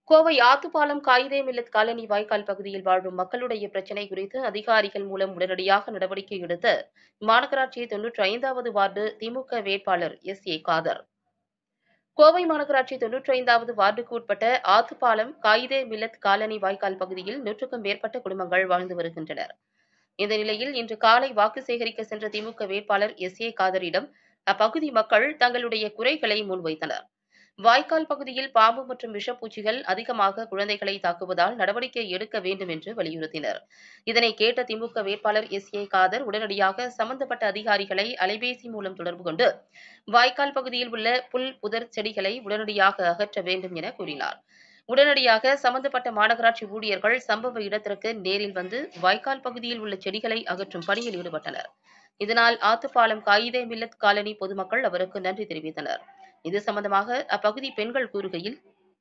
Kovai Athupalam Quaide Millath colony வாய்க்கால் பகுதியில் வாழும் மக்களுடைய பிரச்சினை குறித்து அதிகாரிகள் மூலம் உடனடியாக நடவடிக்கை எடுத்து மாநகராட்சி தொன்னூற்றி ஐந்தாவது வார்டு திமுக வேட்பாளர் எஸ் ஏ காதர் கோவை மாநகராட்சி தொன்னூற்றி ஐந்தாவது வார்டுக்கு உட்பட்ட ஆத்துப்பாலம் காயிதே மில்லத் காலனி வாய்க்கால் பகுதியில் நூற்றுக்கும் மேற்பட்ட குடும்பங்கள் வாழ்ந்து வருகின்றனர் இந்த நிலையில் இன்று காலை வாக்கு சேகரிக்க சென்ற திமுக வேட்பாளர் எஸ் ஏ காதரிடம் அப்பகுதி மக்கள் தங்களுடைய குறைகளை முன்வைத்தனர் வாய்க்கால் பகுதியில் பாம்பு மற்றும் விஷப்பூச்சிகள் அதிகமாக குழந்தைகளை தாக்குவதால் நடவடிக்கை எடுக்க வேண்டும் என்று வலியுறுத்தினர் இதனை கேட்ட திமுக வேட்பாளர் எஸ் ஏ காதர் உடனடியாக சம்பந்தப்பட்ட அதிகாரிகளை அலைபேசி மூலம் தொடர்பு கொண்டு வாய்க்கால் பகுதியில் உள்ள புல் புதர் செடிகளை உடனடியாக அகற்ற வேண்டும் என கூறினார் உடனடியாக சம்பந்தப்பட்ட மாநகராட்சி ஊழியர்கள் சம்பவ இடத்திற்கு நேரில் வந்து வாய்க்கால் பகுதியில் உள்ள செடிகளை அகற்றும் பணியில் ஈடுபட்டனர் இதனால் ஆத்துப்பாலம் காயிதே மில்லத் காலனி பொதுமக்கள் அவருக்கு நன்றி தெரிவித்தனர் இது சம்பந்தமாக அப்பகுதி பெண்கள் கூறுகையில்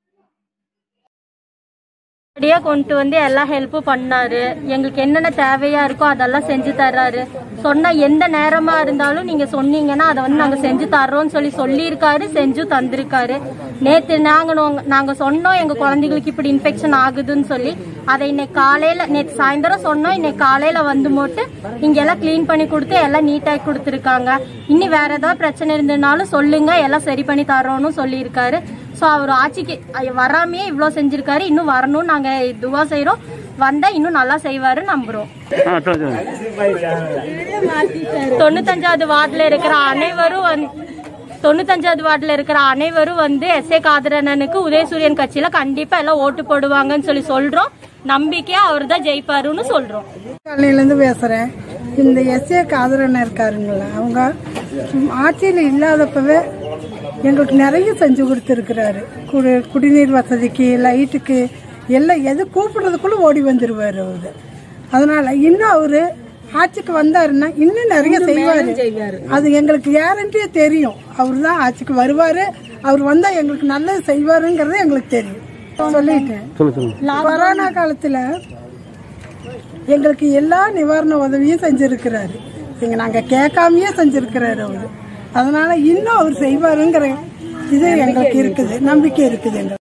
அப்படியே கொண்டு வந்து எல்லா ஹெல்ப்பும் பண்ணாரு எங்களுக்கு என்னென்ன தேவையா இருக்கோ அதெல்லாம் செஞ்சு தர்றாரு சொன்ன எந்த நேரமா இருந்தாலும் நீங்க சொன்னீங்கன்னா அதை வந்து நாங்க செஞ்சு தர்றோம்னு சொல்லி சொல்லியிருக்காரு செஞ்சு தந்திருக்காரு நேத்து நாங்க நோங்க- நாங்க சொன்னோம் எங்க குழந்தைகளுக்கு இப்படி இன்ஃபெக்ஷன் ஆகுதுன்னு சொல்லி அதை இன்னைக்கு காலையில நேற்று சாயந்தரம் சொன்னோம் இன்னைக்கு காலையில வந்து போட்டு இங்க எல்லாம் க்ளீன் பண்ணி கொடுத்து எல்லாம் நீட்டாக கொடுத்துருக்காங்க இனி வேற ஏதாவது பிரச்சனை இருந்ததுனாலும் சொல்லுங்க எல்லாம் சரி பண்ணி தரோம்னு சொல்லியிருக்காரு ஸோ அவர் ஆட்சிக்கு அஹ் வராமையே இவ்வளோ செஞ்சிருக்காரு இன்னும் வரணும்னு நாங்கள் இதுவா செய்கிறோம் வந்தா இன்னும் நல்லா செய்வாரு நம்புறோம் ஆ சொல்லுங்க தொண்ணூத்தஞ்சாவது வார்டில் இருக்கிற அனைவரும் வந்து தொண்ணூத்தஞ்சாவது வார்டில் இருக்கிற அனைவரும் வந்து எஸ் ஏ காதரனனுக்கு உதயசூரியன் கட்சியில கண்டிப்பா எல்லாம் ஓட்டு போடுவாங்கன்னு சொல்லி சொல்றோம் நம்பிக்கையா அவர் தான் ஜெயிப்பாருன்னு சொல்றோம் காலையிலேருந்து பேசுகிறேன் இந்த எஸ்ஏ காதரன் இருக்காருங்களா அவங்க ஆட்சியில் இல்லாதப்பவே எங்களுக்கு நிறைய செஞ்சு கொடுத்துருக்குறாரு குடி குடிநீர் வசதிக்கு லைட்டுக்கு எல்லாம் எது கூப்பிடுறதுக்குள்ள ஓடி வந்துருவாரு அவரு அதனால இன்னும் அவரு ஆட்சிக்கு வந்தாருன்னா இன்னும் நிறைய செய்வாரு அது எங்களுக்கு கேரண்டியே தெரியும் அவர் தான் ஆட்சிக்கு வருவாரு அவர் வந்தா எங்களுக்கு நல்லது செய்வாருங்கிறது எங்களுக்கு தெரியும் சொல்லிட்டேன் சொல்லு சொல்லுங்க கொரோனா காலத்துல எங்களுக்கு எல்லா நிவாரண உதவியும் செஞ்சிருக்கிறாரு எங்க நாங்க கேட்காமயே செஞ்சிருக்கிறாரு அவரு அதனால இன்னும் அவர் செய்வாருங்கிற இது எங்களுக்கு இருக்குது நம்பிக்கை இருக்குது எங்களுக்கு